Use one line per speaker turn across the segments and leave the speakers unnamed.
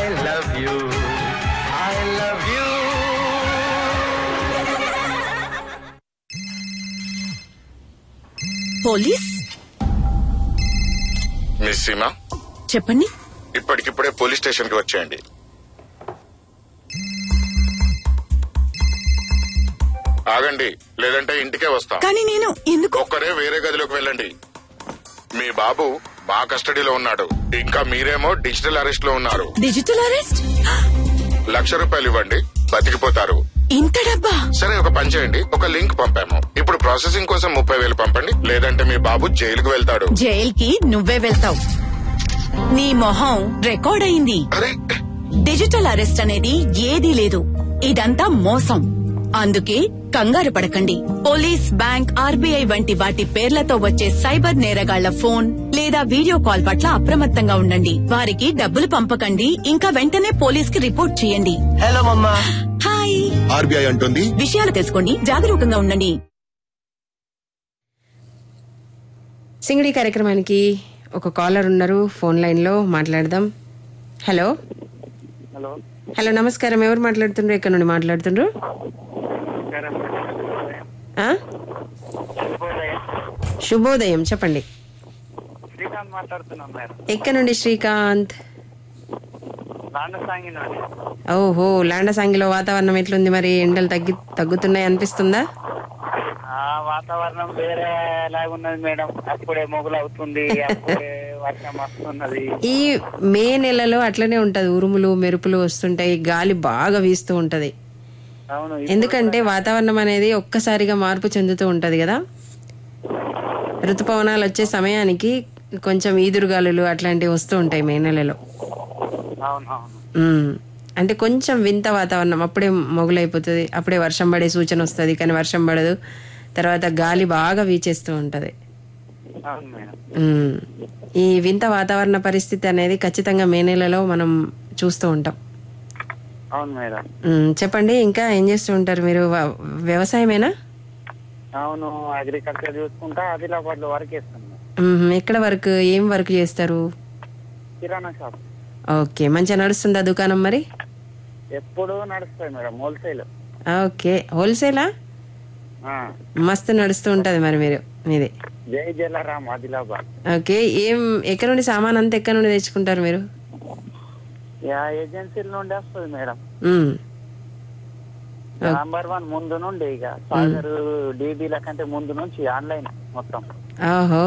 love you. I love you.
Police
miss Seema
చెప్పండి
ఇప్పటికిప్పుడే police station కి వచ్చేయండి ఆగండి లేదంటే ఇంటికే వస్తా
కానీ నేను ఎందుకు
ఒక్కరే వేరే గదిలోకి వెళ్ళండి మీ బాబు మా కస్టడీలో ఉన్నాడు ఇంకా మీరేమో డిజిటల్ అరెస్ట్ లో ఉన్నారు
డిజిటల్ అరెస్ట్
లక్ష రూపాయలు ఇవ్వండి బతికిపోతారు
ఇంత డబ్బా
సరే ఒక పని చేయండి ఒక లింక్ పంపాము ఇప్పుడు ప్రాసెసింగ్ కోసం ముప్పై వేలు పంపండి లేదంటే మీ బాబు జైలుకు వెళ్తాడు
జైల్ కి నువ్వే వెళ్తావు నీ మొహం రికార్డ్ అయింది
అరే
డిజిటల్ అరెస్ట్ అనేది ఏదీ లేదు ఇదంతా మోసం అందుకే కంగారు పడకండి పోలీస్ బ్యాంక్ ఆర్బీఐ వంటి వాటి పేర్లతో వచ్చే సైబర్ నేరగాళ్ల ఫోన్ లేదా వీడియో కాల్ పట్ల అప్రమత్తంగా ఉండండి వారికి డబ్బులు పంపకండి ఇంకా వెంటనే పోలీస్ కి రిపోర్ట్ చేయండి
హలో మమ్మా
హాయ్
ఆర్బీఐ అంటుంది
విషయాలు తెలుసుకోండి జాగరూకంగా ఉండండి
సింగిడి కార్యక్రమానికి ఒక కాలర్ ఉన్నారు ఫోన్ లైన్లో మాట్లాడదాం హలో
హలో
హలో నమస్కారం ఎవరు మాట్లాడుతుండ్రు ఎక్కడ నుండి మాట్లాడుతుండ్రు ఆ? శుభోదయం చెప్పండి
శ్రీకాంత్ మాట్లాడుతున్నాం మేడం
ఎక్కడ నుండి శ్రీకాంత్
లాండసాంగి నుండి
ఓహో లాండసాంగిలో వాతావరణం ఎట్లుంది మరి ఎండలు తగ్గి తగ్గుతున్నాయి అనిపిస్తుందా
ఆ వాతావరణం వేరే లాగున్నది మేడం అప్పుడే మొగులు అవుతుంది అప్పుడే వర్షం వస్తున్నది
ఈ మే నెలలో అట్లనే ఉంటది ఉరుములు మెరుపులు వస్తుంటాయి గాలి బాగా వీస్తూ ఉంటది
అవును
ఎందుకంటే వాతావరణం అనేది ఒక్కసారిగా మార్పు చెందుతూ ఉంటది కదా ఋతుపవనాలు వచ్చే సమయానికి కొంచెం ఈదురుగాలులు అట్లాంటివి వస్తూ ఉంటాయి మే నెలలో
అవును అవును
ఉమ్. అంటే కొంచెం వింత వాతావరణం అప్పుడే మొగులైపోతుంది అప్పుడే వర్షం పడే సూచన వస్తుంది కానీ వర్షం పడదు తర్వాత గాలి బాగా వీచేస్తూ ఉంటది
అవును మేడం
ఉమ్. ఈ వింత వాతావరణ పరిస్థితి అనేది ఖచ్చితంగా మే నెలలో మనం చూస్తూ ఉంటాం
అవును మేడం
ఉమ్, చెప్పండి ఇంకా ఏం చేస్తూ ఉంటారు మీరు వ- వ్యవసాయమేనా
అవును అగ్రికల్చర్ చూసుకుంటా ఆదిలాబాద్ లో వర్క్ చేస్తాను
ఉమ్, ఎక్కడ వర్క్ ఏం వర్క్ చేస్తారు
కిరాణా షాప్
ఓకే మంచిగా నడుస్తుందా దుకాణం మరి
ఎప్పుడు నడుస్తాయి మేడం హోల్సేల్
ఓకే హోల్సేలా మస్తు నడుస్తూ ఉంటది మరి మీరు మీది
జై జలారాం ఆదిలాబాద్
ఓకే ఏం ఎక్కడ నుండి సామాన్ అంతా ఎక్కడ నుండి తెచ్చుకుంటారు మీరు
యా ఏజెన్సీల నుండి వస్తుంది మేడం
ఉమ్,
నంబర్ వన్ ముందు నుండి ఇక సాగర్ డీబీల కంటే ముందు నుంచి ఆన్లైన్ మొత్తం
ఓహో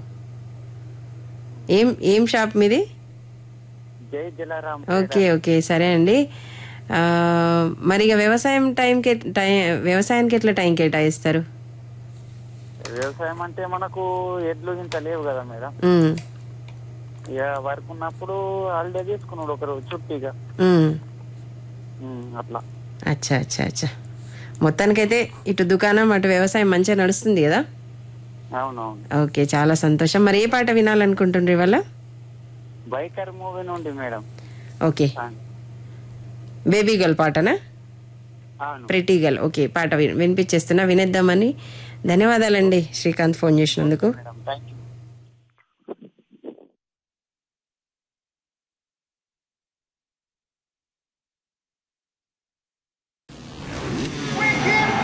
ఏం ఏం షాప్ మీది
జై జలారాం
ఓకే ఓకే సరే అండి ఆ, మరి ఇక వ్యవసాయం టైంకి టైం వ్యవసాయానికి ఎట్లా టైం కేటాయిస్తారు
వ్యవసాయం అంటే మనకు ఎడ్లు ఇంత లేవు కదా మేడం
ఉమ్,
ఇక వర్క్ ఉన్నప్పుడు హాలిడే తీసుకున్నాడు ఒకరు చుట్టిగా
ఉమ్.
ఉమ్, అట్లా
అచ్చా అచ్చా అచ్చా మొత్తానికైతే ఇటు దుకాణం అటు వ్యవసాయం మంచిగా నడుస్తుంది కదా
అవునవును
ఓకే చాలా సంతోషం మరి ఏ పాట వినాలనుకుంటుండ్రు ఇవాళ
బైకర్ మూవీ నుండి madam
okay
song.
Baby girl పాటనా
అవును
ప్రెటీ గర్ల్ ఓకే పాట విన్- వినిపించేస్తున్నా వినేద్దామని ధన్యవాదాలండి శ్రీకాంత్ ఫోన్ చేసినందుకు
మేడం థ్యాంక్ యూ